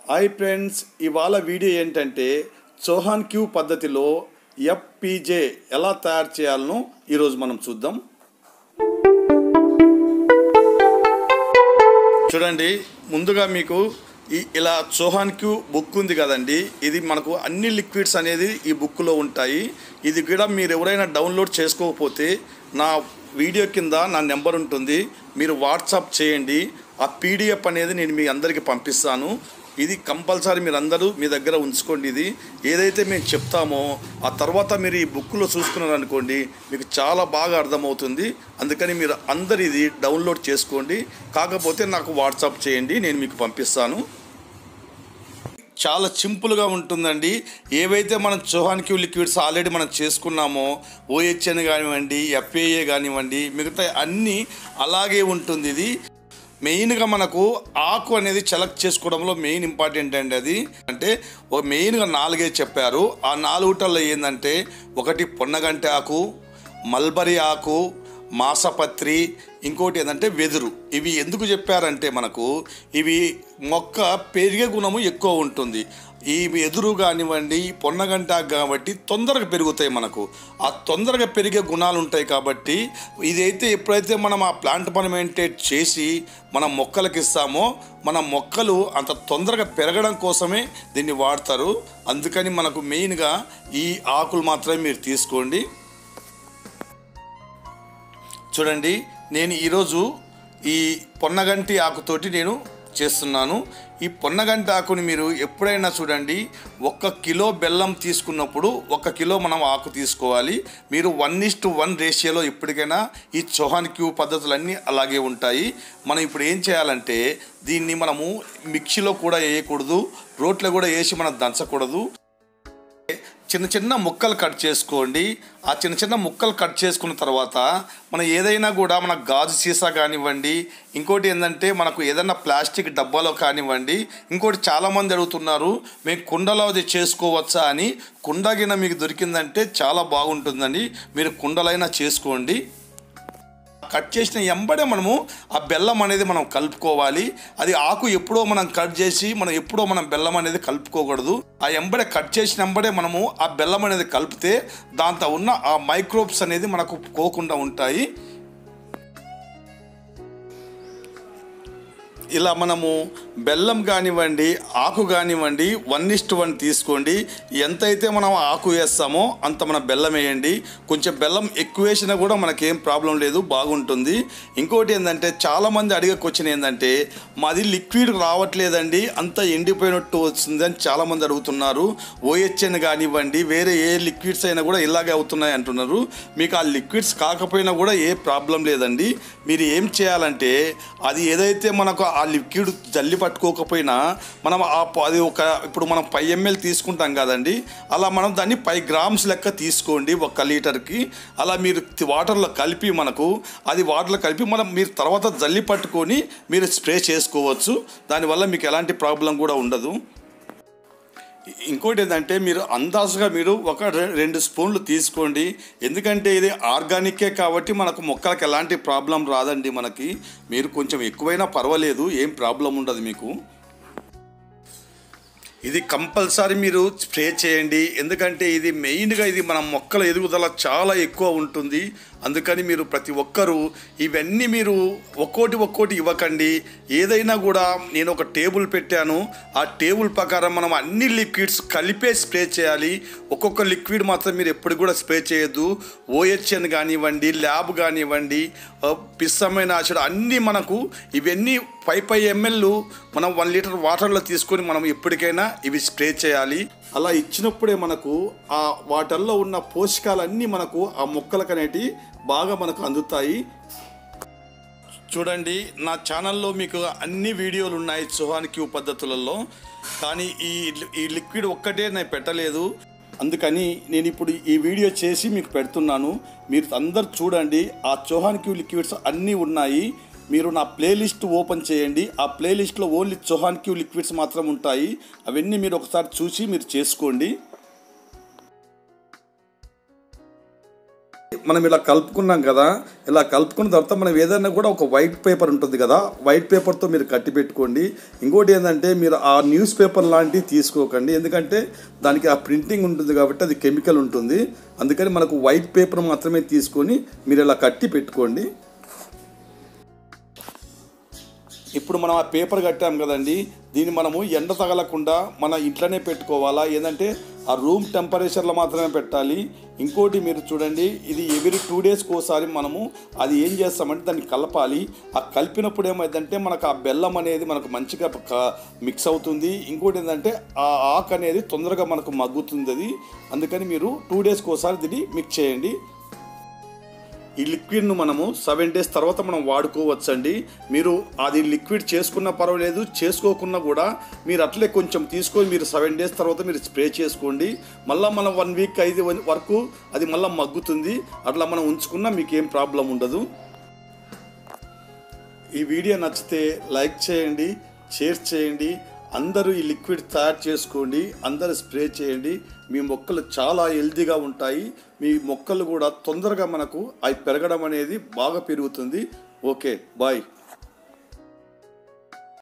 hi friends ఇవాళ video ఏంటంటే Chauhan queue పద్ధతిలో ఎఫ్పిజే ఎలా తయారు చేయాలనో ఈరోజు మనం చూద్దాం చూడండి ముందుగా మీకు ఈ ఇలా చౌహాన్ క్యూ బుక్ ఉంది కదండి ఇది మనకు అన్ని లిక్విడ్స్ అనేది ఈ బుక్లో ఉంటాయి ఇది కూడా మీరు ఎవరైనా డౌన్లోడ్ చేసుకోకపోతే నా వీడియో కింద నా నెంబర్ ఉంటుంది మీరు వాట్సాప్ చేయండి ఆ పీడిఎఫ్ అనేది నేను మీ అందరికీ పంపిస్తాను ఇది కంపల్సరీ మీరు అందరూ మీ దగ్గర ఉంచుకోండి ఇది ఏదైతే మేము చెప్తామో ఆ తర్వాత మీరు ఈ బుక్లో చూసుకున్నారు అనుకోండి మీకు చాలా బాగా అర్థమవుతుంది అందుకని మీరు అందరు ఇది డౌన్లోడ్ చేసుకోండి కాకపోతే నాకు వాట్సాప్ చేయండి నేను మీకు పంపిస్తాను చాలా సింపుల్గా ఉంటుందండి ఏవైతే మనం చౌహాన్ క్యూ లిక్విడ్స్ ఆల్రెడీ మనం చేసుకున్నామో ఓహెచ్ఎన్ కానివ్వండి ఎఫ్ఏఏ కానివ్వండి మిగతా అన్నీ అలాగే ఉంటుంది ఇది మెయిన్గా మనకు ఆకు అనేది సెలెక్ట్ చేసుకోవడంలో మెయిన్ ఇంపార్టెంట్ అండి అది అంటే ఓ మెయిన్గా నాలుగే చెప్పారు ఆ నాలుగుటల్లో ఏంటంటే ఒకటి పొన్నగంటి ఆకు మల్బరీ ఆకు మాసపత్రి ఇంకోటి ఏంటంటే వెదురు ఇవి ఎందుకు చెప్పారంటే మనకు ఇవి మొక్క పెరిగే గుణము ఎక్కువ ఉంటుంది ఈ ఎదురు కానివ్వండి ఈ పొన్నగంట కాబట్టి తొందరగా పెరుగుతాయి మనకు ఆ తొందరగా పెరిగే గుణాలు ఉంటాయి కాబట్టి ఇదైతే ఎప్పుడైతే మనం ఆ ప్లాంట్ పర్మెంటేట్ చేసి మనం మొక్కలకి ఇస్తామో మన మొక్కలు అంత తొందరగా పెరగడం కోసమే దీన్ని వాడతారు అందుకని మనకు మెయిన్గా ఈ ఆకులు మాత్రమే మీరు తీసుకోండి చూడండి నేను ఈరోజు ఈ పొన్నగంటి ఆకుతోటి నేను చేస్తున్నాను ఈ పొన్నగంటి ఆకుని మీరు ఎప్పుడైనా చూడండి ఒక్క కిలో బెల్లం తీసుకున్నప్పుడు ఒక కిలో మనం ఆకు తీసుకోవాలి మీరు వన్ ఇస్ టు వన్ రేషియోలో ఎప్పటికైనా ఈ చౌహాన్ క్యూ పద్ధతులన్నీ అలాగే ఉంటాయి మనం ఇప్పుడు ఏం చేయాలంటే దీన్ని మనము మిక్సీలో కూడా వేయకూడదు రోట్లో కూడా వేసి మనం దంచకూడదు చిన్న చిన్న ముక్కలు కట్ చేసుకోండి ఆ చిన్న చిన్న ముక్కలు కట్ చేసుకున్న తర్వాత మనం ఏదైనా కూడా మన గాజు సీసా కానివ్వండి ఇంకోటి ఏంటంటే మనకు ఏదైనా ప్లాస్టిక్ డబ్బాలో కానివ్వండి ఇంకోటి చాలామంది అడుగుతున్నారు మేము కుండలో అది చేసుకోవచ్చా అని కుండ గిన్నె మీకు దొరికిందంటే చాలా బాగుంటుందండి మీరు కుండలైనా చేసుకోండి కట్ చేసిన ఎంబడే మనము ఆ బెల్లం అనేది మనం కలుపుకోవాలి అది ఆకు ఎప్పుడో మనం కట్ చేసి మనం ఎప్పుడో మనం బెల్లం అనేది కలుపుకోకూడదు ఆ ఎంబడే కట్ చేసిన ఎంబడే మనము ఆ బెల్లం అనేది కలిపితే దాంతో ఉన్న ఆ మైక్రోబ్స్ అనేది మనకు పోకుండా ఉంటాయి ఇలా మనము బెల్లం కానివ్వండి ఆకు కానివ్వండి వన్ ఇస్ట్ వన్ తీసుకోండి ఎంతైతే మనం ఆకు వేస్తామో అంత మన బెల్లం వేయండి కొంచెం బెల్లం ఎక్కువ వేసినా కూడా మనకేం ప్రాబ్లం లేదు బాగుంటుంది ఇంకోటి ఏంటంటే చాలామంది అడిగే క్వశ్చన్ ఏంటంటే మాది లిక్విడ్ రావట్లేదండి అంత ఎండిపోయినట్టు వస్తుంది అని చాలామంది అడుగుతున్నారు ఓహెచ్ఎన్ కానివ్వండి వేరే ఏ లిక్విడ్స్ అయినా కూడా ఇలాగే అవుతున్నాయి అంటున్నారు మీకు ఆ లిక్విడ్స్ కాకపోయినా కూడా ఏ ప్రాబ్లం లేదండి మీరు ఏం చేయాలంటే అది ఏదైతే మనకు ఆ లిక్విడ్ జల్లి పట్టుకోకపోయినా మనం ఆ ప- అది ఒక ఇప్పుడు మనం పై ఎంఎల్ తీసుకుంటాం కదండి అలా మనం దాన్ని పై గ్రామ్స్ లెక్క తీసుకోండి ఒక లీటర్కి అలా మీరు తి- వాటర్లో కలిపి మనకు అది వాటర్లో కలిపి మనం మీరు తర్వాత జల్లి పట్టుకొని మీరు స్ప్రే చేసుకోవచ్చు దానివల్ల మీకు ఎలాంటి ప్రాబ్లం కూడా ఉండదు ఇంకోటి ఏంటంటే మీరు అందాజుగా మీరు ఒక రె- రెండు స్పూన్లు తీసుకోండి ఎందుకంటే ఇది ఆర్గానికే కాబట్టి మనకు మొక్కలకు ఎలాంటి ప్రాబ్లం రాదండి మనకి మీరు కొంచెం ఎక్కువైనా పర్వాలేదు ఏం ప్రాబ్లం ఉండదు మీకు ఇది కంపల్సరీ మీరు స్ప్రే చేయండి ఎందుకంటే ఇది మెయిన్గా ఇది మన మొక్కల ఎదుగుదల చాలా ఎక్కువ ఉంటుంది అందుకని మీరు ప్రతి ఒక్కరూ ఇవన్నీ మీరు ఒక్కోటి ఒక్కోటి ఇవ్వకండి ఏదైనా కూడా నేను ఒక టేబుల్ పెట్టాను ఆ టేబుల్ ప్రకారం మనం అన్ని లిక్విడ్స్ కలిపే స్ప్రే చేయాలి ఒక్కొక్క లిక్విడ్ మాత్రం మీరు ఎప్పుడు కూడా స్ప్రే చేయొద్దు ఓహెచ్ఎన్ కానివ్వండి ల్యాబ్ కానివ్వండి ఆ, పిస్సమైన ఆసిడ్ అన్నీ మనకు ఇవన్నీ ఫైవ్ ఫైవ్ ఎంఎల్ మనం వన్ లీటర్ వాటర్లో తీసుకొని మనం ఎప్పటికైనా ఇవి స్ప్రే చేయాలి అలా ఇచ్చినప్పుడే మనకు ఆ వాటర్లో ఉన్న పోషకాలన్నీ మనకు ఆ మొక్కలకు అనేటివి బాగా మనకు అందుతాయి చూడండి నా ఛానల్లో మీకు అన్ని వీడియోలు ఉన్నాయి సుహాన్ క్యూ పద్ధతులలో కానీ ఈ ఈ లిక్విడ్ ఒక్కటే నేను పెట్టలేదు అందుకని నేను ఇప్పుడు ఈ వీడియో చేసి మీకు పెడుతున్నాను మీరు అందరు చూడండి ఆ చౌహాన్ క్యూ లిక్విడ్స్ అన్నీ ఉన్నాయి మీరు నా ప్లేలిస్ట్ ఓపెన్ చేయండి ఆ ప్లేలిస్ట్లో ఓన్లీ చౌహాన్ క్యూ లిక్విడ్స్ మాత్రం ఉంటాయి అవన్నీ మీరు ఒకసారి చూసి మీరు చేసుకోండి మనం ఇలా కలుపుకున్నాం కదా ఇలా కలుపుకున్న తర్వాత మనం ఏదైనా కూడా ఒక వైట్ పేపర్ ఉంటుంది కదా వైట్ పేపర్తో మీరు కట్టి పెట్టుకోండి ఇంకోటి ఏంటంటే మీరు ఆ న్యూస్ పేపర్ లాంటివి తీసుకోకండి ఎందుకంటే దానికి ఆ ప్రింటింగ్ ఉంటుంది కాబట్టి అది కెమికల్ ఉంటుంది అందుకని మనకు వైట్ పేపర్ మాత్రమే తీసుకొని మీరు ఇలా కట్టి పెట్టుకోండి ఇప్పుడు మనం ఆ పేపర్ కట్టాం కదండి దీన్ని మనము ఎండ తగలకుండా మన ఇంట్లోనే పెట్టుకోవాలా ఏంటంటే ఆ రూమ్ టెంపరేచర్లో మాత్రమే పెట్టాలి ఇంకోటి మీరు చూడండి ఇది ఎవ్రీ టూ డేస్కి ఒకసారి మనము అది ఏం చేస్తామంటే దాన్ని కలపాలి ఆ కలిపినప్పుడు ఏమైందంటే మనకు ఆ బెల్లం అనేది మనకు మంచిగా క- మిక్స్ అవుతుంది ఇంకోటి ఏంటంటే ఆ ఆకు అనేది తొందరగా మనకు మగ్గుతుంది అది అందుకని మీరు టూ డేస్కి ఒకసారి దీన్ని మిక్స్ చేయండి ఈ లిక్విడ్ను మనము సెవెన్ డేస్ తర్వాత మనం వాడుకోవచ్చండి మీరు అది లిక్విడ్ చేసుకున్నా పర్వాలేదు చేసుకోకున్నా కూడా మీరు అట్లే కొంచెం తీసుకొని మీరు సెవెన్ డేస్ తర్వాత మీరు స్ప్రే చేసుకోండి మళ్ళీ మనం వన్ వీక్ ఐదు వరకు అది మళ్ళీ మగ్గుతుంది అట్లా మనం ఉంచుకున్నా మీకు ఏం ప్రాబ్లం ఉండదు ఈ వీడియో నచ్చితే లైక్ చేయండి షేర్ చేయండి అందరూ ఈ లిక్విడ్ తయారు చేసుకోండి అందరూ స్ప్రే చేయండి మీ మొక్కలు చాలా హెల్తీగా ఉంటాయి మీ మొక్కలు కూడా తొందరగా మనకు అవి పెరగడం అనేది బాగా పెరుగుతుంది ఓకే బాయ్